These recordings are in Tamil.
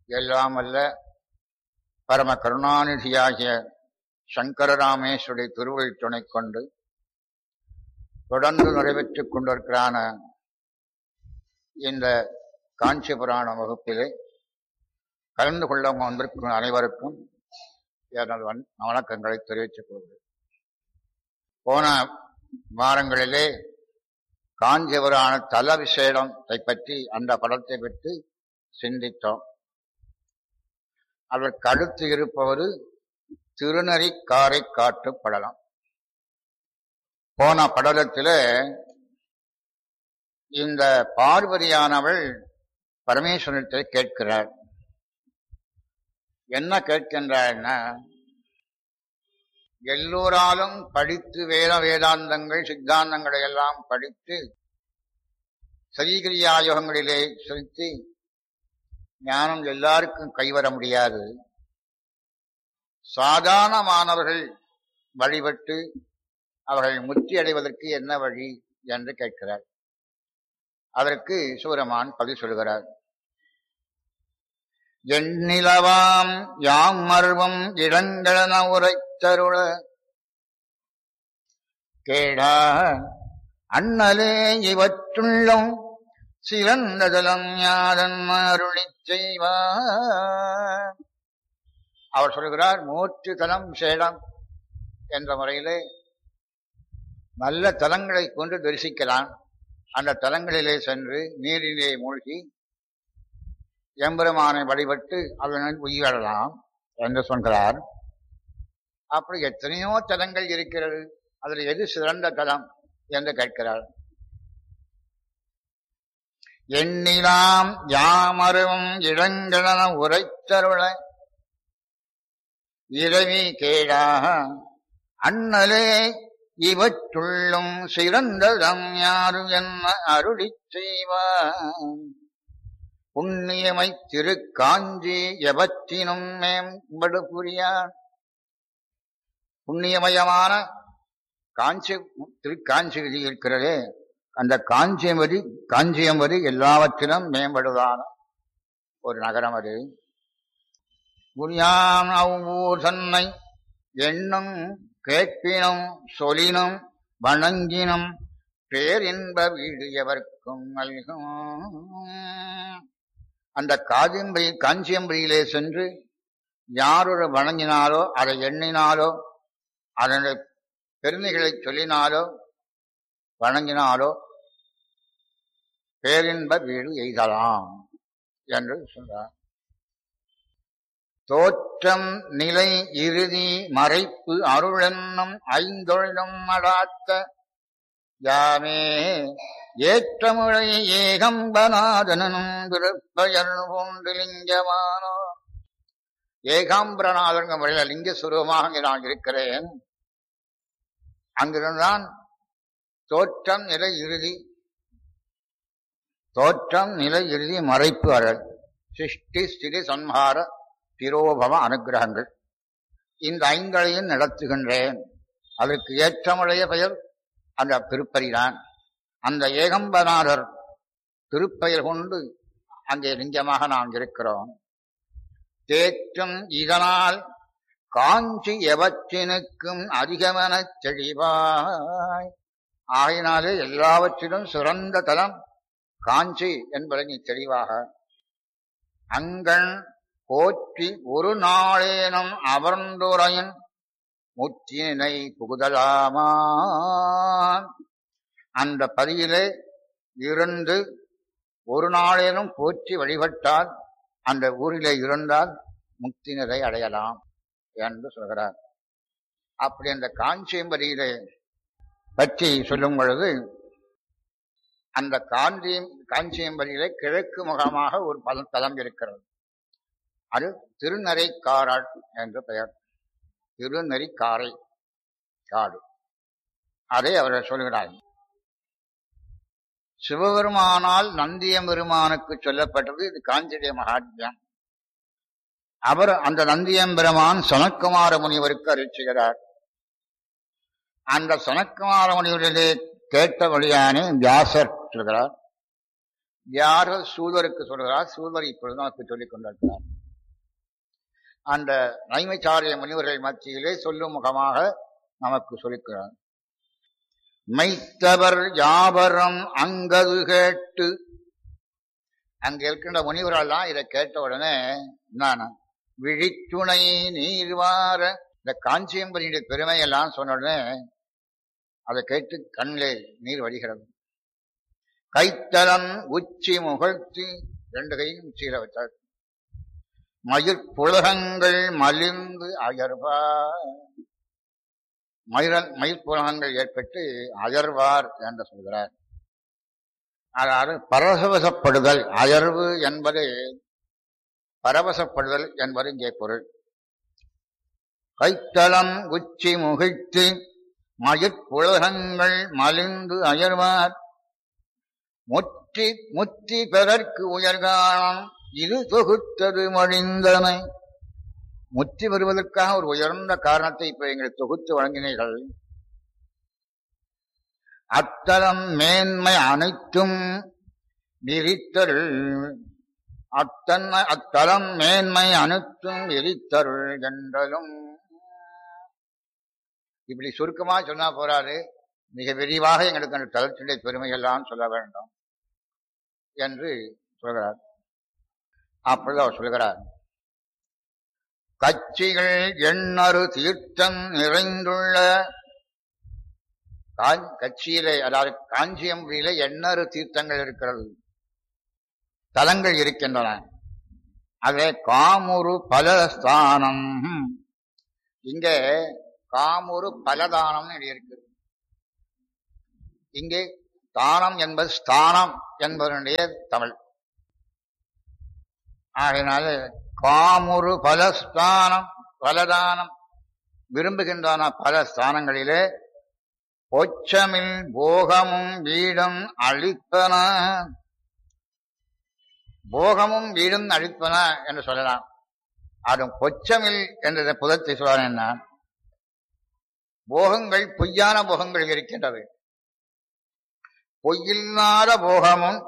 எல்லாம் அல்ல பரம கருணாநிதியாகிய சங்கரராமேஸ்வருடைய திருவழி துணை கொண்டு தொடர்ந்து நிறைவேற்றிக் கொண்டிருக்கிறான இந்த காஞ்சி புராண வகுப்பிலே கலந்து கொள்ள வந்திருக்கும் அனைவருக்கும் எனது வண- வணக்கங்களை தெரிவித்துக் கொள்கிறேன் போன வாரங்களிலே காஞ்சிபுராண தல விசேடத்தை பற்றி அந்த படத்தை பற்றி சிந்தித்தோம் அதற்கு அடுத்து இருப்பவர் திருநறி காரை காட்டு படலம் போன படலத்தில் இந்த பார்வதியானவள் பரமேஸ்வரத்தை கேட்கிறாள் என்ன கேட்கின்றாள்னா எல்லோராலும் படித்து வேத வேதாந்தங்கள் சித்தாந்தங்களை எல்லாம் படித்து சரீகிரியாயோகங்களிலே செலுத்தி ஞானம் எல்லாருக்கும் கைவர முடியாது சாதாரணமானவர்கள் வழிபட்டு அவர்கள் முத்தி அடைவதற்கு என்ன வழி என்று கேட்கிறார் அதற்கு சூரமான் பதில் சொல்கிறார் எண்ணிலவாம் யாம் மர்வம் இடங்களன உரைத்தருள கேடா அண்ணலே இவற்றுள்ளும் சிறந்ததலம் யாதன் அருளிச் செய்வார் அவர் சொல்கிறார் மூச்சு தலம் சேடம் என்ற முறையிலே நல்ல தலங்களை கொண்டு தரிசிக்கலாம் அந்த தலங்களிலே சென்று நீரிலே மூழ்கி எம்பெருமானை வழிபட்டு அதனால் உயிரலாம் என்று சொல்கிறார் அப்படி எத்தனையோ தலங்கள் இருக்கிறது அதில் எது சிறந்த தலம் என்று கேட்கிறார் எண்ணிலாம் யாமருவும் இடங்களன உரைத்தருள இரவி கேடாக அண்ணலே இவற்றுள்ளும் சிறந்ததம் யாரு என்ன அருளிச் செய்வார் புண்ணியமை திருக்காஞ்சி எவற்றினும் மேம்படு புரியார் புண்ணியமயமான காஞ்சி திருக்காஞ்சி விதி இருக்கிறதே அந்த காஞ்சியமதி காஞ்சியமதி எல்லாவற்றிலும் மேம்படுவதான ஒரு நகரம் அது புரியான் அவ்வூர் தன்னை எண்ணும் கேட்பினும் சொலினும் வணங்கினும் பேரின்ப வீடு எவர்க்கும் நல்கும் அந்த காதிம்பை காஞ்சியம்படியிலே சென்று யாரொரு வணங்கினாலோ அதை எண்ணினாலோ அதனுடைய பெருமைகளை சொல்லினாலோ வணங்கினாலோ பேரின்ப வீடு எய்தலாம் என்று சொல்றார் தோற்றம் நிலை இறுதி மறைப்பு அருளென்னும் ஐந்தொழிலும் அடாத்த யாமே ஏற்றமுறை ஏகம்பநாதனும் திருப்பயர் போன்று லிங்கமானோ ஏகாம்பரநாதன் முறையில் லிங்க சுரூபமாக நான் இருக்கிறேன் அங்கிருந்தான் தோற்றம் நிலை இறுதி தோற்றம் நிலை இறுதி மறைப்பு அறல் சிருஷ்டி ஸ்திதி சன்மார திரோபவ அனுகிரகங்கள் இந்த ஐங்களையும் நடத்துகின்றேன் அதற்கு ஏற்றமுடைய பெயர் அந்த திருப்பதிதான் அந்த ஏகம்பநாதர் திருப்பெயர் கொண்டு அங்கே லிங்கமாக நாம் இருக்கிறோம் தேற்றும் இதனால் காஞ்சி எவற்றினுக்கும் அதிகமெனச் செழிவாய் ஆகினாலே எல்லாவற்றிலும் சிறந்த தலம் காஞ்சி என்பதை நீ தெளிவாக அங்கண் போற்றி ஒரு நாளேனும் அமர்ந்துரையின் முத்தினை புகுதலாமா அந்த பதியிலே இருந்து ஒரு நாளேனும் போற்றி வழிபட்டால் அந்த ஊரிலே இருந்தால் முக்தினரை அடையலாம் என்று சொல்கிறார் அப்படி அந்த காஞ்சியம்பதியிலே பற்றி சொல்லும் பொழுது அந்த காஞ்சியம் காஞ்சியம்பதியிலே கிழக்கு முகமாக ஒரு பல தலம் இருக்கிறது அது திருநரைக்காராள் என்று பெயர் திருநெறிக்காரை காடு அதை அவர்கள் சொல்கிறார் சிவபெருமானால் நந்தியம்பெருமானுக்கு சொல்லப்பட்டது இது காஞ்சிடைய மகாத்மியம் அவர் அந்த நந்தியம்பெருமான் சனக்குமார முனிவருக்கு அருச்சுகிறார் அந்த சனக்குமார முனிவரிலே கேட்ட வழியானே வியாசர் சொல்கிறார் யார்கள் சூதருக்கு சொல்கிறார் சூதர் இப்பொழுது நமக்கு சொல்லிக் கொண்டிருக்கிறார் அந்த நைமைச்சாரிய முனிவர்கள் மத்தியிலே சொல்லும் முகமாக நமக்கு சொல்லிக்கிறார் மைத்தவர் யாவரம் அங்கது கேட்டு அங்க இருக்கின்ற முனிவரெல்லாம் இதை கேட்ட உடனே நான் விழித்துணை நீர்வார இந்த காஞ்சியம்பரியுடைய பெருமை எல்லாம் சொன்ன உடனே அதை கேட்டு கண்ணிலே நீர் வடிகிறது கைத்தலன் உச்சி முகழ்த்தி ரெண்டு கையும் உச்சியில வச்சார் மயிர் புலகங்கள் மலிந்து அயர்வார் மயிரன் மயிர் புலகங்கள் ஏற்பட்டு அயர்வார் என்று சொல்கிறார் அதாவது பரவசப்படுதல் அயர்வு என்பது பரவசப்படுதல் என்பது இங்கே பொருள் கைத்தளம் உச்சி முகிழ்த்து மயிர்ப்புலகங்கள் மலிந்து அயர்வார் முற்றி முத்தி பெறற்கு உயர்காலம் இது தொகுத்தது மழிந்தனை முற்றி வருவதற்காக ஒரு உயர்ந்த காரணத்தை இப்ப எங்களுக்கு தொகுத்து வழங்கினீர்கள் அத்தலம் மேன்மை அனைத்தும் விரித்தருள் அத்தன்மை அத்தலம் மேன்மை அனைத்தும் விரித்தருள் என்றலும் இப்படி சுருக்கமா சொன்னா போறாரு மிக விரிவாக எங்களுக்கு அந்த தளத்தினுடைய பெருமையெல்லாம் சொல்ல வேண்டும் என்று சொல்கிறார் அப்பொழுது அவர் சொல்கிறார் கட்சிகள் எண்ணறு தீர்த்தம் நிறைந்துள்ள கட்சியிலே அதாவது காஞ்சியம்புரியிலே எண்ணறு தீர்த்தங்கள் இருக்கிறது தலங்கள் இருக்கின்றன அதே காமுரு பலஸ்தானம் இங்கே காமுரு பலதானம் இருக்குது இங்கே தானம் என்பது ஸ்தானம் என்பதனுடைய தமிழ் ஆகையினால காமுரு பலஸ்தானம் பலதானம் விரும்புகின்றன பல ஸ்தானங்களிலே பொச்சமில் போகமும் வீடும் அழிப்பன போகமும் வீடும் அழிப்பன என்று சொல்லலாம் அதுவும் பொச்சமில் என்ற புதத்தை சொல்வான் என்ன போகங்கள் பொய்யான போகங்கள் இருக்கின்றது பொய்யில்லாத போகமும்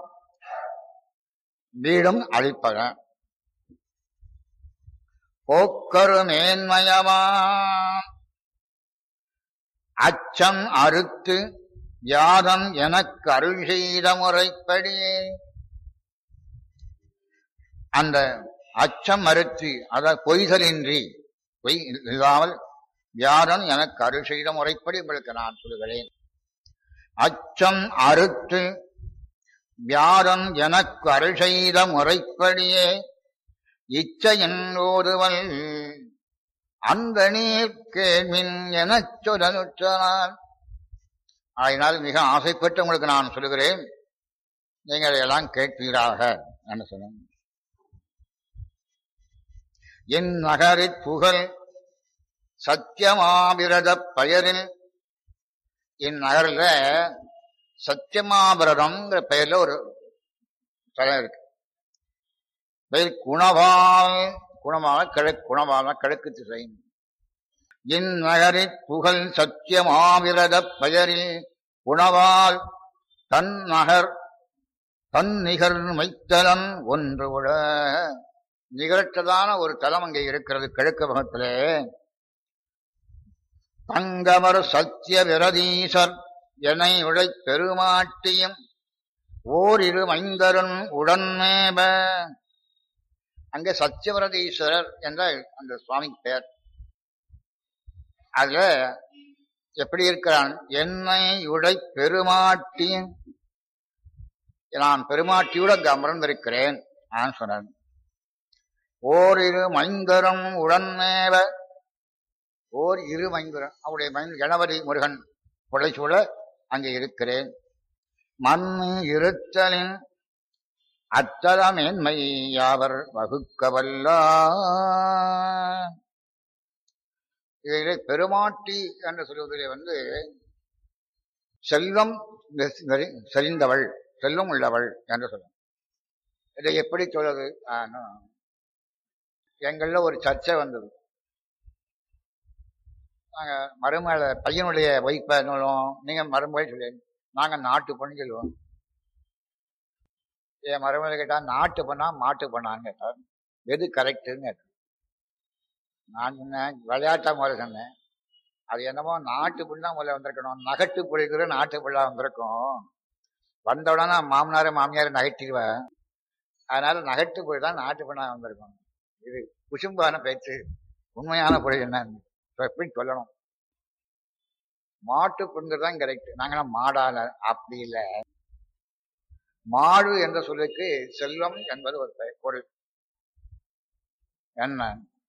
வீடும் அழிப்பன போக்கரு மேன்மயமா அச்சம் அறுத்து யாதம் எனக்கு அருள் செய்த முறைப்படியே அந்த அச்சம் மறுத்து அதாவது பொய்தலின்றி பொய் இல்லாமல் யாதம் எனக்கு அருள் செய்த முறைப்படி உங்களுக்கு நான் சொல்கிறேன் அச்சம் அறுத்து வியாதம் எனக்கு அருள் செய்த முறைப்படியே இச்சையின் ஓதுவல் அந்த நீர் கேள்வின் எனச் சொல்லனுற்றால் ஆயினால் மிக ஆசைப்பட்டு உங்களுக்கு நான் சொல்லுகிறேன் நீங்கள் எல்லாம் கேட்பீராக என்று சொன்ன என் நகரிற் புகழ் சத்தியமாபிரத பெயரில் என் நகரில் சத்தியமாபிரதம்ங்கிற பெயர்ல ஒரு தலம் இருக்கு பெயர் குணவால் குணமாக கிழக்கு குணவான கிழக்கு திசை என் நகரிற் புகழ் சத்தியமாவிரத பெயரில் குணவால் தன் நகர் தன் நிகர் மைத்தலன் ஒன்று உட நிகரற்றதான ஒரு தலம் அங்கே இருக்கிறது கிழக்கு பகத்திலே தங்கவர் சத்திய விரதீசர் எனை உழை பெருமாட்டியும் ஓரிரு மைந்தரும் உடன்மேப அங்கே சத்தியவரதீஸ்வரர் என்ற அந்த சுவாமி பெயர் அதுல எப்படி இருக்கிறான் என்னை உடை பெருமாட்டி நான் பெருமாட்டியோடு அங்கு அமர்ந்திருக்கிறேன் நான் சொன்னேன் ஓரிரு மைந்தரும் உடன்மேவ ஓர் இரு மைந்தரம் அவருடைய மைந்த கணபதி முருகன் புடைசூழ அங்கே இருக்கிறேன் மண் இருத்தலின் அத்தலமேன்மை யாவர் வகுக்கவல்ல இதிலே பெருமாட்டி என்று சொல்வதிலே வந்து செல்வம் செறிந்தவள் செல்வம் உள்ளவள் என்று சொல்லும் இதை எப்படி சொல்றது எங்கள்ல ஒரு சர்ச்சை வந்தது நாங்க மருமகளை பையனுடைய ஒய்ஃபை சொல்லுவோம் நீங்க மருமகள் சொல்லி நாங்க நாட்டு பொண்ணு சொல்லுவோம் என் மருமகளை கேட்டா நாட்டு பண்ணா மாட்டு பண்ணான்னு கேட்டார் எது கரெக்டுன்னு கேட்டார் நான் சொன்னேன் விளையாட்டா முறை சொன்னேன் அது என்னமோ நாட்டு பிள்ளை முதல்ல வந்திருக்கணும் நகட்டு பிள்ளைக்கிற நாட்டு பிள்ளை வந்திருக்கும் வந்த உடனே மாமனார் மாமியார் நகட்டிடுவேன் அதனால நகட்டு பிள்ளை தான் நாட்டு பிள்ளை வந்திருக்கும் இது குசும்பான பேச்சு உண்மையான பொருள் என்னன்னு எப்படி சொல்லணும் மாட்டு பெண்கள் தான் கரெக்ட் நாங்களாம் மாடால அப்படி இல்லை மாடு என்ற சொல்லுக்கு செல்வம் என்பது ஒரு பெயர் பொருள் என்ன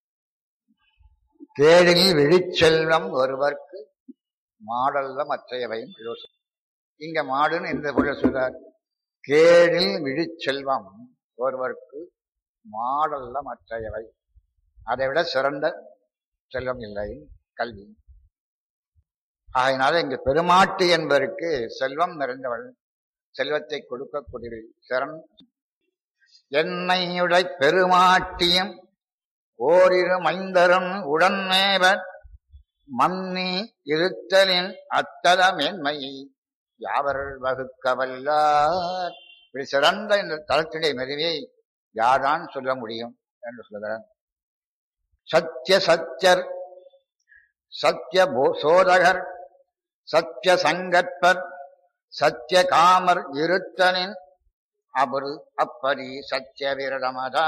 கேடில் விழிச்செல்வம் ஒருவர்க்கு மாடல்ல மற்றையவையும் விழும். இங்க மாடுன்னு இந்த பொருள் சொல்றார் கேடில் விழிச்செல்வம் ஒருவர்க்கு மாடல்ல மற்றையவை அதை விட சிறந்த செல்வம் இல்லை கல்வி ஆகையினால இங்க பெருமாட்டு என்பதற்கு செல்வம் நிறைந்தவள் செல்வத்தை கொடுக்கக்கூடிய சிறன் என்னையுடை பெருமாட்டியும் ஓரிரு மைந்தரும் உடன்மேவர் மன்னி இருத்தலின் அத்தல மேன்மை யாவர் வகுக்கவல்லார் இப்படி சிறந்த இந்த தளத்தினுடைய மெருவியை யார்தான் சொல்ல முடியும் என்று சொல்கிறார் சத்திய சத்தியர் சத்திய போ- சோதகர் சத்திய சங்கற்பர் சத்திய காமர் இருத்தனின் அபரு அப்பரி சத்திய விரதமதா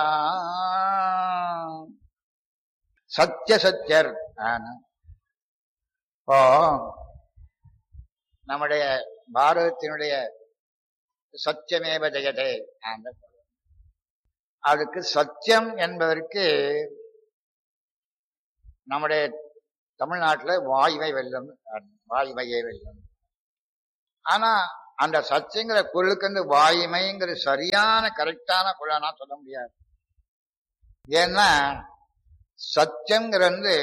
சத்திய சத்தியர் ஆன. இப்போ நம்முடைய பாரதத்தினுடைய சத்தியமேவ ஜெயதே அந்த அதுக்கு சத்தியம் என்பதற்கு நம்முடைய தமிழ்நாட்டுல வாய்மை வெல்லும் வாய்மையே வெல்லும் ஆனா அந்த சத்தியங்கிற பொருளுக்கு வந்து வாய்மைங்கிற சரியான கரெக்டான பொருளா சொல்ல முடியாது ஏன்னா சத்தியங்கிறது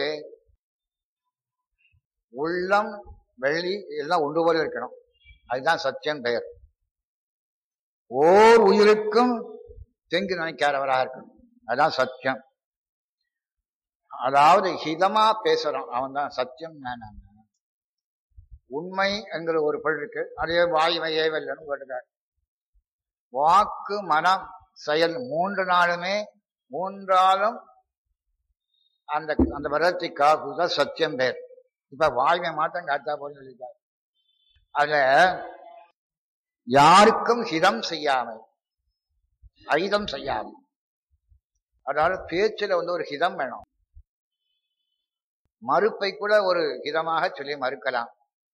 உள்ளம் வெள்ளி எல்லாம் ஒன்று போல இருக்கணும் அதுதான் சத்தியம் பெயர் ஓர் உயிருக்கும் தெங்கு நினைக்காதவராக இருக்கணும் அதுதான் சத்தியம் அதாவது ஹிதமா பேசுறான் அவன் தான் சத்தியம் நான் உண்மை என்கிற ஒரு பொருள் இருக்கு அதே வாய்மையே வெல்லன்னு போட்டுக்கார் வாக்கு மனம் செயல் மூன்று நாளுமே மூன்றாலும் அந்த அந்த விரதத்தை காக்குதான் சத்தியம் பேர் இப்ப வாய்மை மாற்றம் காத்தா போல சொல்லிட்டார் அதுல யாருக்கும் ஹிதம் செய்யாமல் ஐதம் செய்யாமல் அதாவது பேச்சுல வந்து ஒரு ஹிதம் வேணும் மறுப்பை கூட ஒரு ஹிதமாக சொல்லி மறுக்கலாம்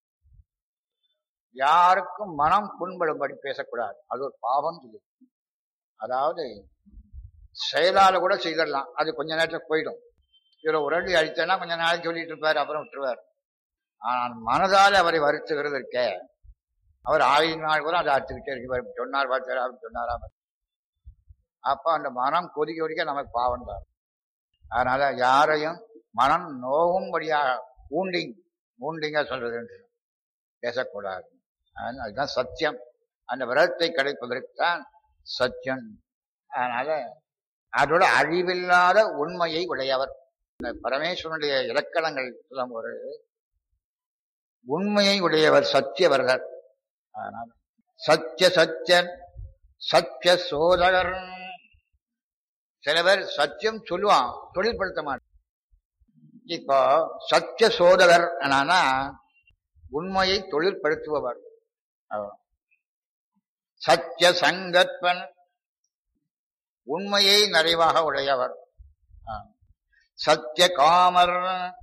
யாருக்கும் மனம் புண்படும்படி பேசக்கூடாது அது ஒரு பாவம் சொல்லி அதாவது செயலால கூட செய்திடலாம் அது கொஞ்ச நேரத்தில் போயிடும் இவரை உரண்டி அடித்தேன்னா கொஞ்ச நாளைக்கு சொல்லிட்டு இருப்பார் அப்புறம் விட்டுருவார் ஆனால் மனதால் அவரை வருத்துகிறது இருக்க அவர் ஆயிரம் நாள் கூட அதை அடிச்சுக்கிட்டே இருக்கு சொன்னார் பார்த்தார் அவர் சொன்னாரா அப்ப அந்த மனம் கொதிக்க கொதிக்க நமக்கு பாவம் தான் அதனால யாரையும் மனம் நோகும்படியாக ஊண்டிங் ஊண்டிங்க சொல்றது பேசக்கூடாது அதனால அதுதான் சத்தியம் அந்த விரதத்தை கிடைப்பதற்கு தான் சத்தியம் அதனால அதோட அழிவில்லாத உண்மையை உடையவர் இந்த பரமேஸ்வரனுடைய இலக்கணங்கள் சொல்லும் ஒரு உண்மையை உடையவர் சத்தியவர்கள் அதனால சத்திய சத்தியன் சத்திய சோதகர் சில பேர் சத்தியம் சொல்லுவான் தொழில்படுத்த மாட்டான் இப்போ சத்திய சோதகர் என்னன்னா உண்மையை தொழிற்படுத்துபவர் அவர். சத்திய சங்கற்பன் உண்மையை நிறைவாக உடையவர் ஆ. சத்திய காமர்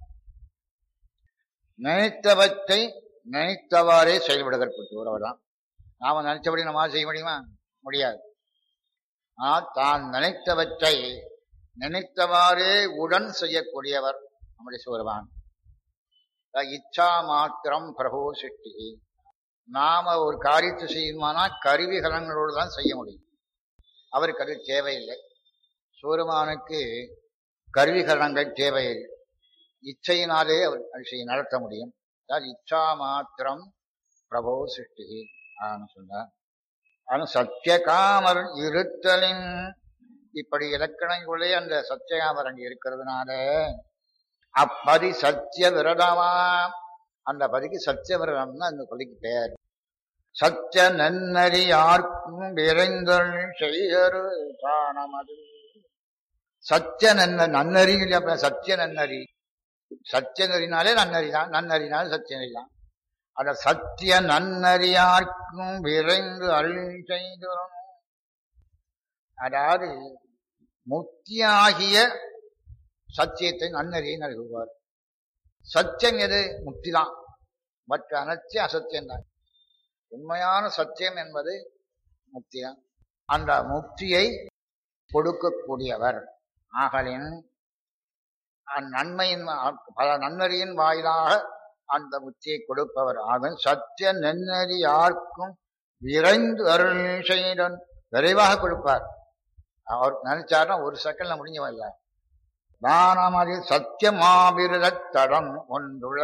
நினைத்தவற்றை நினைத்தவாறே செயல்படுவதற்கு தான் நாம நினைச்சபடி நம்ம செய்ய முடியுமா முடியாது ஆனால் தான் நினைத்தவற்றை நினைத்தவாறே உடன் செய்யக்கூடியவர் நம்முடைய சிவருமான் இச்சா மாத்திரம் பிரபு சிட்டி நாம ஒரு காரியத்தை செய்யணுமானா கருவிகலங்களோடு தான் செய்ய முடியும் அவருக்கு அது தேவையில்லை சூரமானுக்கு கருவிகரணங்கள் தேவையில்லை இச்சையினாலே அவர் அது செய்ய நடத்த முடியும் அதாவது இச்சா மாத்திரம் பிரபோ சிருஷ்டி ஆன்னு சொன்னார் அது சத்தியகாமர் இருத்தலின் இப்படி இலக்கணங்களே அந்த சத்தியகாமர் அங்கே இருக்கிறதுனால அப்பதி சத்திய விரதமா அந்த பதிக்கு சத்திய விரதம்னு அந்த கொலைக்கு பெயர் சத்திய நன்னறி யார்க்கும் விரைந்தல் செய்யரு தானமது சத்திய நன்ன நன்னறி இல்லையா சத்திய நன்னறி சத்திய நெறினாலே நன்னறி தான் நன்னறினாலே சத்திய நெறி தான் அந்த சத்திய நன்னறியார்க்கும் விரைந்து அருள் செய்தரும் அதாவது முக்தியாகிய சத்தியத்தை நன்னறியை நல்குவார் சத்தியம் எது முக்தி தான் மற்ற அனைத்தும் அசத்தியம் தான் உண்மையான சத்தியம் என்பது முக்தி தான் அந்த முக்தியை கொடுக்கக்கூடியவர் ஆகலின் அந்நன்மையின் பல நன்னறியின் வாயிலாக அந்த முத்தியை கொடுப்பவர் ஆகும் சத்திய நென்னறி யாருக்கும் விரைந்து அருள் செய்தன் விரைவாக கொடுப்பார் அவர் நினைச்சாருன்னா ஒரு செகண்ட்ல முடிஞ்சவல்ல நானாமதி சத்தியமாவிரத தடம் ஒன்றுள்ள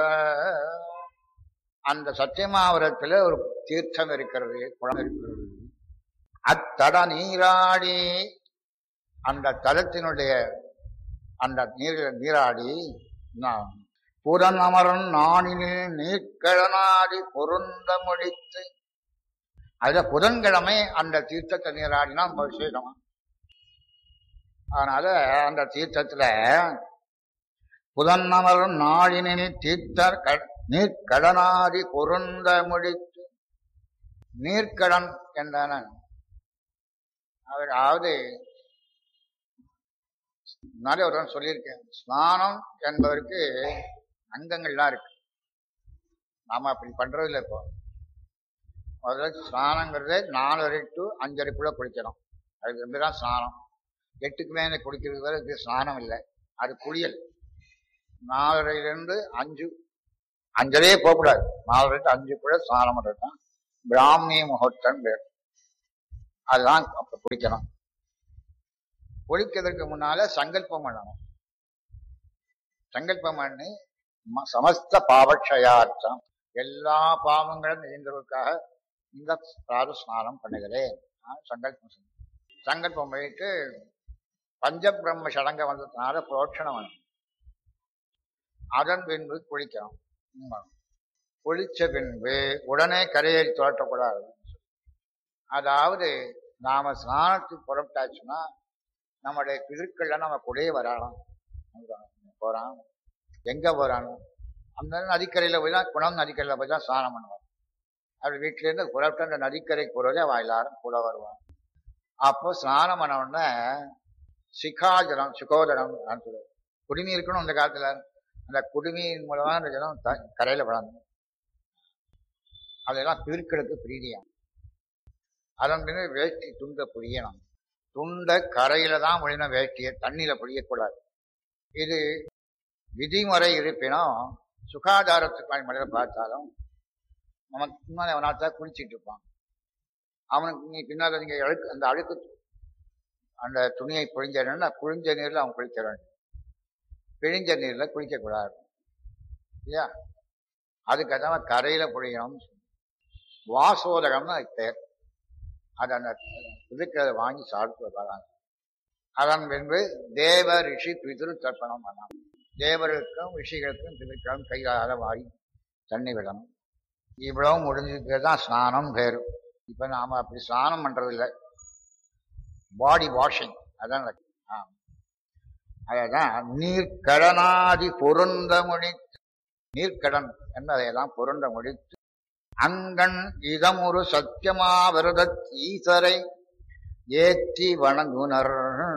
அந்த சத்தியமாவிரத்துல ஒரு தீர்த்தம் இருக்கிறது குளம் இருக்கிறது அத்தட நீராடி அந்த தலத்தினுடைய அந்த நீர் நீராடி நான் புறன் அமரன் நானினில் நீர்க்கிழனாடி பொருந்த முடித்து அதுல புதன்கிழமை அந்த தீர்த்தத்தை நீராடினா ரொம்ப விசேஷமா அதனால அந்த தீர்த்தத்துல புதன் அமரன் நாளினில் தீர்த்தர் நீர்க்கடனாடி பொருந்த முடித்து நீர்க்கடன் என்றான அதாவது முன்னாடி ஒரு சொல்லியிருக்கேன் ஸ்நானம் என்பதற்கு அங்கங்கள்லாம் இருக்கு நாம அப்படி பண்றது இல்லை இப்போ முதல்ல ஸ்நானங்கிறது நாலரை டு அஞ்சரைக்குள்ள குளிக்கணும் அதுக்கு வந்து தான் ஸ்நானம் எட்டுக்கு மேலே குளிக்கிறது வரை இது ஸ்நானம் இல்லை அது குளியல் நாலரையிலிருந்து அஞ்சு அஞ்சரையே போகக்கூடாது நாலரை டு அஞ்சுக்குள்ள ஸ்நானம் பண்ணுறது தான் பிராமணி முகூர்த்தம் பேர் அதுதான் அப்போ குளிக்கணும் குளிக்கிறதுக்கு முன்னால சங்கல்பம் பண்ணணும் சங்கல்பம் பண்ணி சமஸ்த பாவக்ஷயார்த்தம் எல்லா பாவங்களும் நீங்கிறதுக்காக இந்த பிராரு ஸ்நானம் பண்ணுகிறேன் சங்கல்பம் சங்கல்பம் பண்ணிட்டு பஞ்சபிரம்ம சடங்க வந்ததுனால புரோட்சணம் வேணும் அதன் பின்பு குளிக்கணும் குளிச்ச பின்பு உடனே கரையேறி துரட்டக்கூடாது அதாவது நாம ஸ்நானத்துக்கு புறப்பட்டாச்சுன்னா நம்முடைய பிதற்கள்லாம் நம்ம கூடயே வரலாம் போறான் எங்க போறானோ அந்த நதிக்கரையில போய் தான் குணம் நதிக்கரையில போய் தான் ஸ்நானம் பண்ணுவான் அப்படி வீட்டுல இருந்து புறப்பட்டு அந்த நதிக்கரைக்கு போறதே அவன் எல்லாரும் கூட வருவான் அப்போ ஸ்நானம் பண்ண உடனே சிகாஜலம் சுகோதரம் சொல்லுவார் குடிநீர் இருக்கணும் அந்த காலத்துல அந்த குடிநீர் மூலமா அந்த ஜலம் கரையில விழணும் அதெல்லாம் பிற்களுக்கு பிரீதியம் அதன் பின்னர் வேஷ்டி துண்ட புரியணும் துண்ட கரையில தான் விழின வேஷ்டியை தண்ணியில புழியக்கூடாது இது விதிமுறை இருப்பினும் சுகாதாரத்துக்கு முறையில் பார்த்தாலும் நமக்கு முன்னாடி அவனாத்தான் குளிச்சுட்டு இருப்பான் அவனுக்கு நீ பின்னால் நீங்க அழுக்கு அந்த அழுக்கு அந்த துணியை புழிஞ்சா புழிஞ்ச நீர்ல அவன் குளிக்க வேண்டும் பிழிஞ்ச நீர்ல குளிக்கக்கூடாது இல்லையா அதுக்காக கரையில புழியணும் வாசோதகம்னு அதுக்கு பேர் அது அந்த புதுக்கிறத வாங்கி சாப்பிட்டு வராங்க அதன் பின்பு தேவ ரிஷி பிதிரு தர்ப்பணம் பண்ணலாம் தேவர்களுக்கும் ரிஷிகளுக்கும் பிதிர்களும் கையால வாங்கி தண்ணி விடணும் இவ்வளவு முடிஞ்சதுக்கு தான் ஸ்நானம் பேரு இப்ப நாம அப்படி ஸ்நானம் பண்றது இல்லை பாடி வாஷிங் அதான் அதான் நீர்க்கடனாதி பொருந்த முடித்து நீர்க்கடன் என்பதையெல்லாம் பொருந்த முடித்து அங்கண் இதமுறு சத்தியமாவிரத ஈசரை ஏற்றி வணங்குனர்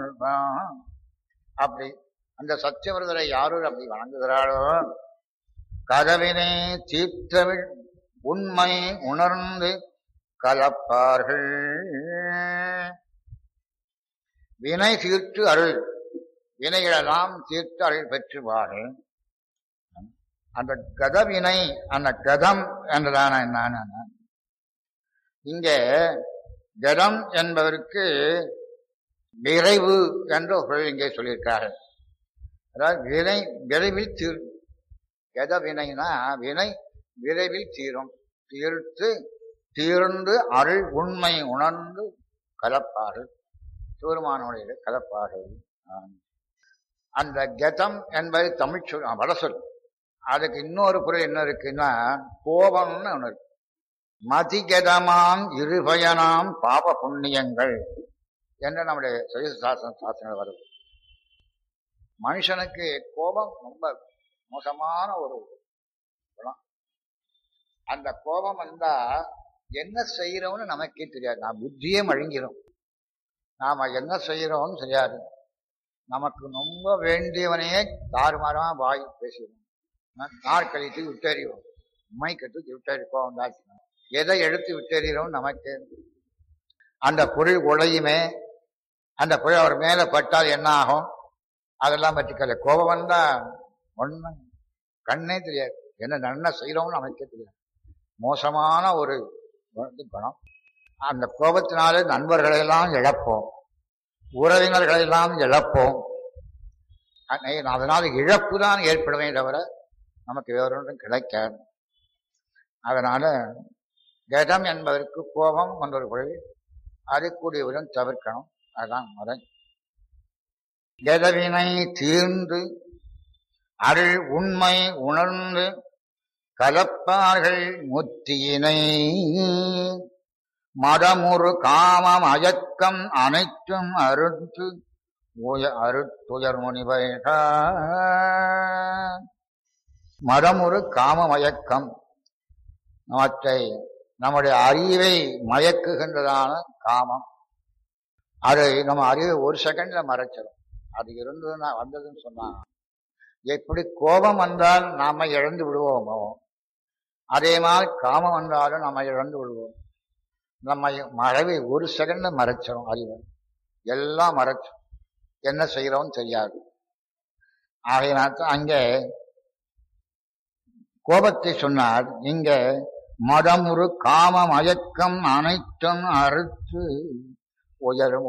அப்படி அந்த சத்தியவிரதரை யாரும் அப்படி வணங்குகிறாளோ கதவினை தீர்த்தமிழ் உண்மை உணர்ந்து கலப்பார்கள் வினை தீர்த்து அருள் வினைகளெல்லாம் தீர்த்து அருள் பெற்றுவார்கள் அந்த கதவினை அந்த கதம் என்றதான என்ன இங்கே கதம் என்பதற்கு விரைவு என்று ஒரு இங்கே சொல்லியிருக்கார்கள் அதாவது வினை விரைவில் தீர் கத வினைனா வினை விரைவில் தீரும் தீர்த்து தீர்ந்து அருள் உண்மை உணர்ந்து கலப்பார்கள் சூரமானுடைய கலப்பார்கள் அந்த கதம் என்பது தமிழ் சொல் வட சொல் அதுக்கு இன்னொரு பொருள் என்ன இருக்குன்னா கோபம்னு ஒன்று இருக்கு மதிகதமாம் இருபயனாம் பாப புண்ணியங்கள் என்று நம்முடைய சைவ சாசன சாசனங்கள் வருது மனுஷனுக்கு கோபம் ரொம்ப மோசமான ஒரு குணம் அந்த கோபம் வந்தா என்ன செய்யறோம்னு நமக்கே தெரியாது நான் புத்தியே மழுங்கிரும் நாம என்ன செய்யறோம்னு தெரியாது நமக்கு ரொம்ப வேண்டியவனையே தாறுமாறா வாய் பேசிடுவோம் நாற்கழித்து விட்டறிவோம் உண்மை கட்டு விட்டறி கோபம் தாக்கி எதை எடுத்து விட்டறிகிறோம் நமக்கு அந்த பொருள் உழையுமே அந்த பொருள் அவர் மேல பட்டால் என்ன ஆகும் அதெல்லாம் பற்றிக்கல கோபம் வந்தா ஒன்றும் கண்ணே தெரியாது என்ன நன்மை செய்யறோம்னு நமக்கே தெரியாது மோசமான ஒரு குணம் அந்த கோபத்தினாலே நண்பர்களை எல்லாம் இழப்போம் உறவினர்களை எல்லாம் இழப்போம் அதனால் இழப்பு தான் ஏற்படுமே தவிர நமக்கு வேறொன்றும் கிடைக்காது அதனால கடம் என்பதற்கு கோபம் என்ற ஒரு பொருள் அது கூடியவுடன் தவிர்க்கணும் அதுதான் முறை கெதவினை தீர்ந்து அருள் உண்மை உணர்ந்து கலப்பார்கள் முத்தியினை மதமுறு காமம் அயக்கம் அனைத்தும் அறுத்து அருத்துயர் முனிவர்கள் மதமுறு காம மயக்கம் அவற்றை நம்முடைய அறிவை மயக்குகின்றதான காமம் அது நம்ம அறிவை ஒரு செகண்ட்ல மறைச்சிடும் அது இருந்ததுன்னா வந்ததுன்னு சொன்னாங்க எப்படி கோபம் வந்தால் நாம இழந்து விடுவோமோ அதே மாதிரி காமம் வந்தாலும் நம்ம இழந்து விடுவோம் நம்ம மறைவை ஒரு செகண்ட்ல மறைச்சிடும் அறிவை எல்லாம் மறைச்சோம் என்ன செய்யறோம்னு தெரியாது ஆகையினால அங்கே கோபத்தை சொன்னார் இங்க மதமுறு காம மயக்கம் அனைத்தும் அறுத்து உயரும்